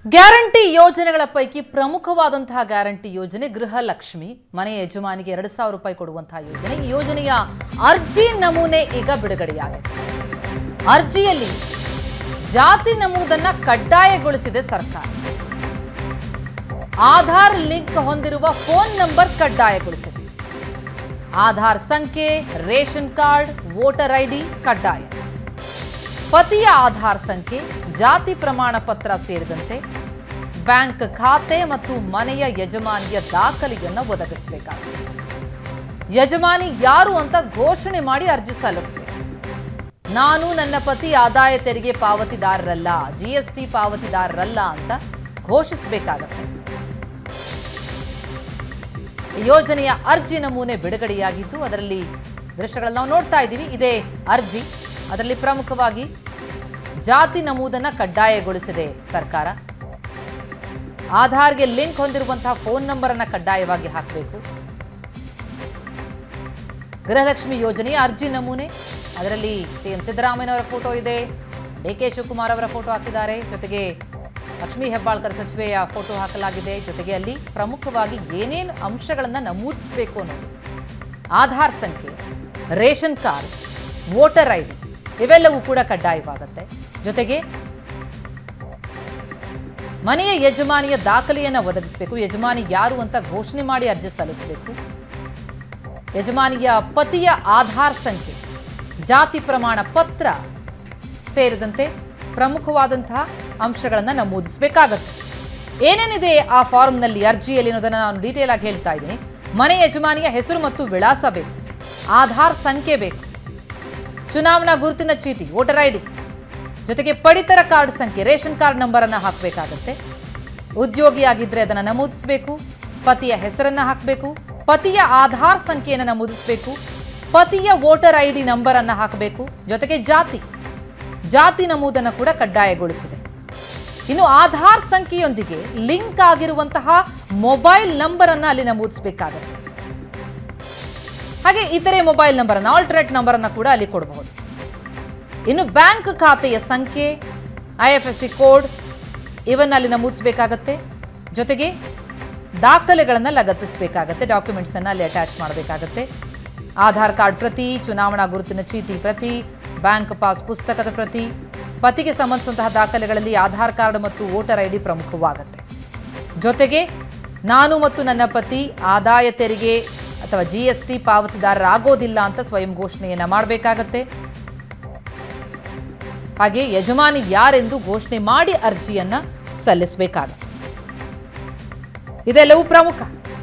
guarantee ಯೋಜನೆಗಳ ಪೈಕಿ ಪ್ರಮುಖವಾದಂತಹ ಗ್ಯಾರಂಟಿ ಯೋಜನೆ ಗೃಹಲಕ್ಷ್ಮಿ ಮನೆ ಯಜಮಾನಿಗೆ ಎರಡು ಸಾವಿರ ರೂಪಾಯಿ ಕೊಡುವಂತಹ ಯೋಜನೆ ಈ ಯೋಜನೆಯ ಅರ್ಜಿ ನಮೂನೆ ಈಗ ಬಿಡುಗಡೆಯಾಗಿದೆ ಅರ್ಜಿಯಲ್ಲಿ ಜಾತಿ ನಮೂದನ್ನ ಕಡ್ಡಾಯಗೊಳಿಸಿದೆ ಸರ್ಕಾರ ಆಧಾರ್ ಲಿಂಕ್ ಹೊಂದಿರುವ ಫೋನ್ ನಂಬರ್ ಕಡ್ಡಾಯಗೊಳಿಸಿದೆ ಆಧಾರ್ ಸಂಖ್ಯೆ ರೇಷನ್ ಕಾರ್ಡ್ ವೋಟರ್ ಐಡಿ ಕಡ್ಡಾಯ ಪತಿಯ ಆಧಾರ್ ಸಂಖ್ಯೆ ಜಾತಿ ಪ್ರಮಾಣ ಪತ್ರ ಸೇರಿದಂತೆ ಬ್ಯಾಂಕ್ ಖಾತೆ ಮತ್ತು ಮನೆಯ ಯಜಮಾನಿಯ ದಾಖಲೆಯನ್ನು ಒದಗಿಸಬೇಕಾಗಿದೆ ಯಜಮಾನಿ ಯಾರು ಅಂತ ಘೋಷಣೆ ಮಾಡಿ ಅರ್ಜಿ ಸಲ್ಲಿಸಬೇಕು ನಾನು ನನ್ನ ಪತಿ ಆದಾಯ ತೆರಿಗೆ ಪಾವತಿದಾರರಲ್ಲ ಜಿಎಸ್ಟಿ ಪಾವತಿದಾರರಲ್ಲ ಅಂತ ಘೋಷಿಸಬೇಕಾಗತ್ತೆ ಈ ಯೋಜನೆಯ ಅರ್ಜಿ ನಮೂನೆ ಬಿಡುಗಡೆಯಾಗಿದ್ದು ಅದರಲ್ಲಿ ದೃಶ್ಯಗಳನ್ನು ನಾವು ನೋಡ್ತಾ ಇದ್ದೀವಿ ಇದೇ ಅರ್ಜಿ ಅದರಲ್ಲಿ ಪ್ರಮುಖವಾಗಿ ಜಾತಿ ನಮೂದನ್ನ ಕಡ್ಡಾಯಗೊಳಿಸಿದೆ ಸರ್ಕಾರ ಆಧಾರ್ಗೆ ಲಿಂಕ್ ಹೊಂದಿರುವಂತಹ ಫೋನ್ ನಂಬರ್ ಅನ್ನ ಕಡ್ಡಾಯವಾಗಿ ಹಾಕಬೇಕು ಗೃಹಲಕ್ಷ್ಮಿ ಯೋಜನೆಯ ಅರ್ಜಿ ನಮೂನೆ ಅದರಲ್ಲಿ ಸಿಎಂ ಸಿದ್ದರಾಮಯ್ಯನವರ ಫೋಟೋ ಇದೆ ಡಿ ಕೆ ಶಿವಕುಮಾರ್ ಅವರ ಫೋಟೋ ಹಾಕಿದ್ದಾರೆ ಜೊತೆಗೆ ಲಕ್ಷ್ಮೀ ಹೆಬ್ಬಾಳ್ಕರ್ ಸಚಿವೆಯ ಫೋಟೋ ಹಾಕಲಾಗಿದೆ ಜೊತೆಗೆ ಅಲ್ಲಿ ಪ್ರಮುಖವಾಗಿ ಏನೇನು ಅಂಶಗಳನ್ನು ನಮೂದಿಸಬೇಕು ಅನ್ನೋದು ಆಧಾರ್ ಸಂಖ್ಯೆ ration card voter I D ಇವೆಲ್ಲವೂ ಕೂಡ ಕಡ್ಡಾಯವಾಗುತ್ತೆ ಜೊತೆಗೆ ಮನೆಯ ಯಜಮಾನಿಯ ದಾಖಲೆಯನ್ನು ಒದಗಿಸಬೇಕು ಯಜಮಾನಿ ಯಾರು ಅಂತ ಘೋಷಣೆ ಮಾಡಿ ಅರ್ಜಿ ಸಲ್ಲಿಸಬೇಕು ಯಜಮಾನಿಯ ಪತಿಯ ಆಧಾರ್ ಸಂಖ್ಯೆ ಜಾತಿ ಪ್ರಮಾಣ ಪತ್ರ ಸೇರಿದಂತೆ ಪ್ರಮುಖವಾದಂತಹ ಅಂಶಗಳನ್ನು ನಮೂದಿಸಬೇಕಾಗತ್ತೆ ಏನೇನಿದೆ ಆ ಫಾರ್ಮ್ನಲ್ಲಿ ಅರ್ಜಿಯಲ್ಲಿ ಅನ್ನೋದನ್ನು ನಾನು ಡೀಟೇಲ್ ಆಗಿ ಹೇಳ್ತಾ ಇದ್ದೀನಿ ಮನೆ ಯಜಮಾನಿಯ ಹೆಸರು ಮತ್ತು ವಿಳಾಸ ಬೇಕು ಆಧಾರ್ ಸಂಖ್ಯೆ ಬೇಕು ಚುನಾವಣಾ ಗುರುತಿನ ಚೀಟಿ ವೋಟರ್ ಐ ಡಿ ಜೊತೆಗೆ ಪಡಿತರ ಕಾರ್ಡ್ ಸಂಖ್ಯೆ ರೇಷನ್ ಕಾರ್ಡ್ ನಂಬರನ್ನು ಹಾಕಬೇಕಾಗತ್ತೆ ಉದ್ಯೋಗಿಯಾಗಿದ್ದರೆ ಅದನ್ನು ನಮೂದಿಸಬೇಕು ಪತಿಯ ಹೆಸರನ್ನು ಹಾಕಬೇಕು ಪತಿಯ ಆಧಾರ್ ಸಂಖ್ಯೆಯನ್ನು ನಮೂದಿಸಬೇಕು ಪತಿಯ ವೋಟರ್ ಐ ಡಿ ನಂಬರನ್ನು ಹಾಕಬೇಕು ಜೊತೆಗೆ ಜಾತಿ ಜಾತಿ ನಮೂದನ್ನು ಕೂಡ ಕಡ್ಡಾಯಗೊಳಿಸಿದೆ ಇನ್ನು ಆಧಾರ್ ಸಂಖ್ಯೆಯೊಂದಿಗೆ ಲಿಂಕ್ ಆಗಿರುವಂತಹ ಮೊಬೈಲ್ ನಂಬರ್ ಅನ್ನ ಅಲ್ಲಿ ನಮೂದಿಸಬೇಕಾಗತ್ತೆ ಹಾಗೆ ಇತರೆ ಮೊಬೈಲ್ ನಂಬರ್ ಅನ್ನ ಆಲ್ಟರ್ನೇಟ್ ನಂಬರ್ ಅನ್ನ ಕೂಡ ಅಲ್ಲಿ ಕೊಡಬಹುದು ಇನ್ನು ಬ್ಯಾಂಕ್ ಖಾತೆಯ ಸಂಖ್ಯೆ I F S C code ಇವನ್ನ ಅಲ್ಲಿ ನಮೂದಿಸಬೇಕಾಗತ್ತೆ ಜೊತೆಗೆ ದಾಖಲೆಗಳನ್ನು ಲಗತ್ತಿಸಬೇಕಾಗತ್ತೆ ಡಾಕ್ಯುಮೆಂಟ್ಸ್ ಅನ್ನ ಅಲ್ಲಿ ಅಟ್ಯಾಚ್ ಮಾಡಬೇಕಾಗತ್ತೆ ಆಧಾರ್ ಕಾರ್ಡ್ ಪ್ರತಿ ಚುನಾವಣಾ ಗುರುತಿನ ಚೀಟಿ ಪ್ರತಿ ಬ್ಯಾಂಕ್ ಪಾಸ್ ಪುಸ್ತಕದ ಪ್ರತಿ ಪತಿಗೆ ಸಂಬಂಧಿಸಿದಂತಹ ದಾಖಲೆಗಳಲ್ಲಿ ಆಧಾರ್ ಕಾರ್ಡ್ ಮತ್ತು ವೋಟರ್ ಐ ಡಿ ಪ್ರಮುಖವಾಗತ್ತೆ ಜೊತೆಗೆ ನಾನು ಮತ್ತು ನನ್ನ ಪತಿ ಆದಾಯ ತೆರಿಗೆ ಅಥವಾ ಜಿ ಎಸ್ ಟಿ ಪಾವತಿದಾರರಾಗೋದಿಲ್ಲ ಅಂತ ಸ್ವಯಂ ಘೋಷಣೆಯನ್ನ ಮಾಡಬೇಕಾಗತ್ತೆ ಹಾಗೆ ಯಜಮಾನಿ ಯಾರೆಂದು ಘೋಷಣೆ ಮಾಡಿ ಅರ್ಜಿಯನ್ನ ಸಲ್ಲಿಸಬೇಕಾಗತ್ತೆ ಇದೆಲ್ಲವೂ ಪ್ರಮುಖ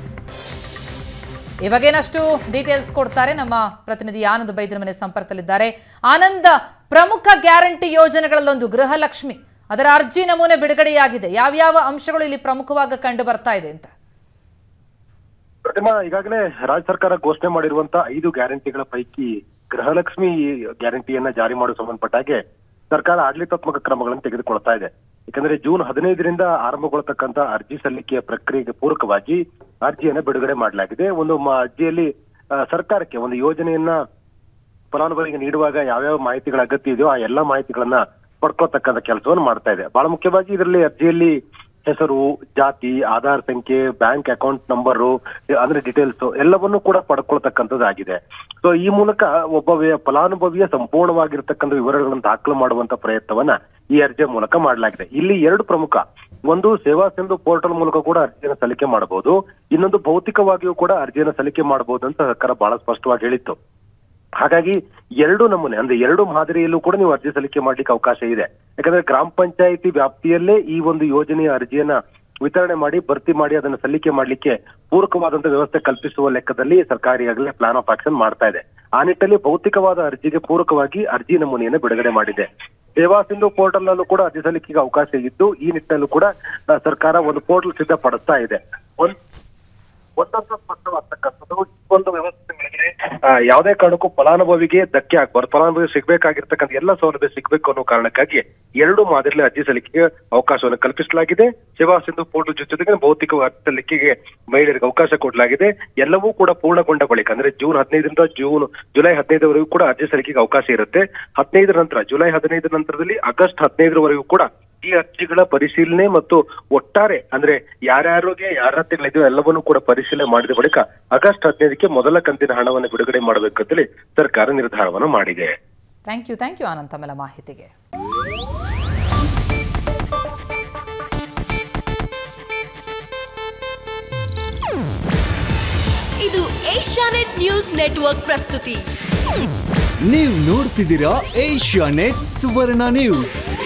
ಈ ಬಗ್ಗೆನಷ್ಟು ಡೀಟೇಲ್ಸ್ ಕೊಡ್ತಾರೆ ನಮ್ಮ ಪ್ರತಿನಿಧಿ ಆನಂದ್ ಬೈದ್ರ ಮನೆ ಸಂಪರ್ಕದಲ್ಲಿದ್ದಾರೆ ಆನಂದ ಪ್ರಮುಖ ಗ್ಯಾರಂಟಿ ಯೋಜನೆಗಳಲ್ಲೊಂದು ಗೃಹಲಕ್ಷ್ಮಿ ಅದರ ಅರ್ಜಿ ನಮೂನೆ ಬಿಡುಗಡೆಯಾಗಿದೆ ಯಾವ್ಯಾವ ಅಂಶಗಳು ಇಲ್ಲಿ ಪ್ರಮುಖವಾಗಿ ಕಂಡು ಬರ್ತಾ ಇದೆ ಅಂತ ಪ್ರತಿಮಾ ಈಗಾಗಲೇ ರಾಜ್ಯ ಸರ್ಕಾರ ಘೋಷಣೆ ಮಾಡಿರುವಂತ ಐದು ಗ್ಯಾರಂಟಿಗಳ ಪೈಕಿ ಗೃಹಲಕ್ಷ್ಮಿ ಗ್ಯಾರಂಟಿಯನ್ನ ಜಾರಿ ಮಾಡಲು ಸಂಬಂಧಪಟ್ಟ ಹಾಗೆ ಸರ್ಕಾರ ಆಡಳಿತಾತ್ಮಕ ಕ್ರಮಗಳನ್ನು ತೆಗೆದುಕೊಳ್ತಾ ಇದೆ ಯಾಕಂದ್ರೆ ಜೂನ್ ಹದಿನೈದರಿಂದ ಆರಂಭಗೊಳ್ಳತಕ್ಕಂತ ಅರ್ಜಿ ಸಲ್ಲಿಕೆಯ ಪ್ರಕ್ರಿಯೆಗೆ ಪೂರಕವಾಗಿ ಅರ್ಜಿಯನ್ನ ಬಿಡುಗಡೆ ಮಾಡಲಾಗಿದೆ ಒಂದು ಮ- ಅರ್ಜಿಯಲ್ಲಿ ಆ, ಸರ್ಕಾರಕ್ಕೆ ಒಂದು ಯೋಜನೆಯನ್ನ ಫಲಾನುಭವಿಗೆ ನೀಡುವಾಗ ಯಾವ್ಯಾವ ಮಾಹಿತಿಗಳ ಅಗತ್ಯ ಇದೆಯೋ ಆ ಎಲ್ಲಾ ಮಾಹಿತಿಗಳನ್ನ ಪಡ್ಕೋತಕ್ಕಂತ ಕೆಲಸವನ್ನು ಮಾಡ್ತಾ ಇದೆ ಬಹಳ ಮುಖ್ಯವಾಗಿ ಇದರಲ್ಲಿ ಅರ್ಜಿಯಲ್ಲಿ ಹೆಸರು ಜಾತಿ ಆಧಾರ್ ಸಂಖ್ಯೆ ಬ್ಯಾಂಕ್ ಅಕೌಂಟ್ ನಂಬರು ಅಂದ್ರೆ ಡೀಟೇಲ್ಸ್ ಎಲ್ಲವನ್ನೂ ಕೂಡ ಪಡ್ಕೊಳ್ತಕ್ಕಂಥದ್ದಾಗಿದೆ ಸೊ ಈ ಮೂಲಕ ಒಬ್ಬ ವ್ಯ- ಫಲಾನುಭವಿಯ ಸಂಪೂರ್ಣವಾಗಿರ್ತಕ್ಕಂಥ ವಿವರಗಳನ್ನು ದಾಖಲು ಮಾಡುವಂತ ಪ್ರಯತ್ನವನ್ನ ಈ ಅರ್ಜಿಯ ಮೂಲಕ ಮಾಡಲಾಗಿದೆ ಇಲ್ಲಿ ಎರಡು ಪ್ರಮುಖ ಒಂದು ಸೇವಾ ಸಿಂಧು ಪೋರ್ಟಲ್ ಮೂಲಕ ಕೂಡ ಅರ್ಜಿಯನ್ನು ಸಲ್ಲಿಕೆ ಮಾಡಬಹುದು ಇನ್ನೊಂದು ಭೌತಿಕವಾಗಿಯೂ ಕೂಡ ಅರ್ಜಿಯನ್ನು ಸಲ್ಲಿಕೆ ಮಾಡಬಹುದು ಅಂತ ಸರ್ಕಾರ ಬಹಳ ಸ್ಪಷ್ಟವಾಗಿ ಹೇಳಿತ್ತು ಹಾಗಾಗಿ ಎರಡು ನಮೂನೆ ಅಂದ್ರೆ ಎರಡು ಮಾದರಿಯಲ್ಲೂ ಕೂಡ ನೀವು ಅರ್ಜಿ ಸಲ್ಲಿಕೆ ಮಾಡ್ಲಿಕ್ಕೆ ಅವಕಾಶ ಇದೆ ಯಾಕಂದ್ರೆ ಗ್ರಾಮ ಪಂಚಾಯಿತಿ ವ್ಯಾಪ್ತಿಯಲ್ಲೇ ಈ ಒಂದು ಯೋಜನೆಯ ಅರ್ಜಿಯನ್ನ ವಿತರಣೆ ಮಾಡಿ ಭರ್ತಿ ಮಾಡಿ ಅದನ್ನ ಸಲ್ಲಿಕೆ ಮಾಡ್ಲಿಕ್ಕೆ ಪೂರಕವಾದಂತ ವ್ಯವಸ್ಥೆ ಕಲ್ಪಿಸುವ ಲೆಕ್ಕದಲ್ಲಿ ಸರ್ಕಾರ ಈಗಾಗಲೇ ಪ್ಲಾನ್ ಆಫ್ ಆಕ್ಷನ್ ಮಾಡ್ತಾ ಇದೆ ಆ ನಿಟ್ಟಲ್ಲಿ ಭೌತಿಕವಾದ ಅರ್ಜಿಗೆ ಪೂರಕವಾಗಿ ಅರ್ಜಿ ನಮೂನೆಯನ್ನು ಬಿಡುಗಡೆ ಮಾಡಿದೆ ಸೇವಾ ಸಿಂಧು ಪೋರ್ಟಲ್ ನಲ್ಲೂ ಕೂಡ ಅರ್ಜಿ ಸಲ್ಲಿಕೆಗೆ ಅವಕಾಶ ಇದ್ದು ಈ ನಿಟ್ಟಿನಲ್ಲೂ ಕೂಡ ಆ, ಸರ್ಕಾರ ಒಂದು ಪೋರ್ಟಲ್ ಸಿದ್ಧಪಡಿಸ್ತಾ ಇದೆ ಒಂದ್ ಒಂದೊಂದು ಸ್ಪಷ್ಟವಾಗ್ತಕ್ಕಂಥದ್ದು ಈ ಒಂದು ವ್ಯವಸ್ಥೆ ಮೇಲೆ ಆ, ಯಾವುದೇ ಕಾರಣಕ್ಕೂ ಫಲಾನುಭವಿಗೆ ಧಕ್ಕೆ ಆಗ್ಬಾರ್ದು ಫಲಾನುಭವಿ ಸಿಗ್ಬೇಕಾಗಿರ್ತಕ್ಕಂಥ ಎಲ್ಲ ಸೌಲಭ್ಯ ಸಿಗ್ಬೇಕು ಅನ್ನೋ ಕಾರಣಕ್ಕಾಗಿ ಎರಡು ಮಾದರಿಯಲ್ಲಿ ಅರ್ಜಿ ಸಲ್ಲಿಕೆಗೆ ಅವಕಾಶವನ್ನು ಕಲ್ಪಿಸಲಾಗಿದೆ ಸೇವಾ ಸಿಂಧು ಪೋರ್ಟಲ್ ಜೊತೆಗೆ ಭೌತಿಕ ಅರ್ಜಿ ಸಲ್ಲಿಕೆಗೆ ಮಹಿಳೆಯರಿಗೆ ಅವಕಾಶ ಕೊಡಲಾಗಿದೆ ಎಲ್ಲವೂ ಕೂಡ ಪೂರ್ಣಗೊಂಡ ಬಳಿಕ ಅಂದ್ರೆ ಜೂನ್ ಹದಿನೈದರಿಂದ ಜೂನ್ ಜುಲೈ ಹದಿನೈದರವರೆಗೂ ಕೂಡ ಅರ್ಜಿ ಸಲ್ಲಿಕೆಗೆ ಅವಕಾಶ ಇರುತ್ತೆ ಹದಿನೈದರ ನಂತರ ಜುಲೈ ಹದಿನೈದರ ನಂತರದಲ್ಲಿ ಆಗಸ್ಟ್ ಹದಿನೈದರವರೆಗೂ ಕೂಡ ಈ ಅರ್ಜಿಗಳ ಪರಿಶೀಲನೆ ಮತ್ತು ಒಟ್ಟಾರೆ ಅಂದ್ರೆ ಯಾರ್ಯಾರಿಗೆ ಯಾರತೆಗಳಿದೆಯೋ ಎಲ್ಲವನ್ನೂ ಕೂಡ ಪರಿಶೀಲನೆ ಮಾಡಿದ ಬಳಿಕ ಆಗಸ್ಟ್ ಹದಿನೈದಕ್ಕೆ ಮೊದಲ ಕಂತಿನ ಹಣವನ್ನು ಬಿಡುಗಡೆ ಮಾಡಬೇಕಂತೇಳಿ ಸರ್ಕಾರ ನಿರ್ಧಾರವನ್ನು ಮಾಡಿದೆ thank you thank you Anand ತಮ್ಮೆಲ್ಲ ಮಾಹಿತಿಗೆ ಇದು ಏಷ್ಯಾನೆಟ್ ನ್ಯೂಸ್ ನೆಟ್ವರ್ಕ್ ಪ್ರಸ್ತುತಿ ನೀವು ನೋಡ್ತಿದ್ದೀರಾ ಏಷ್ಯಾ ನೆಟ್ ಸುವರ್ಣ ನ್ಯೂಸ್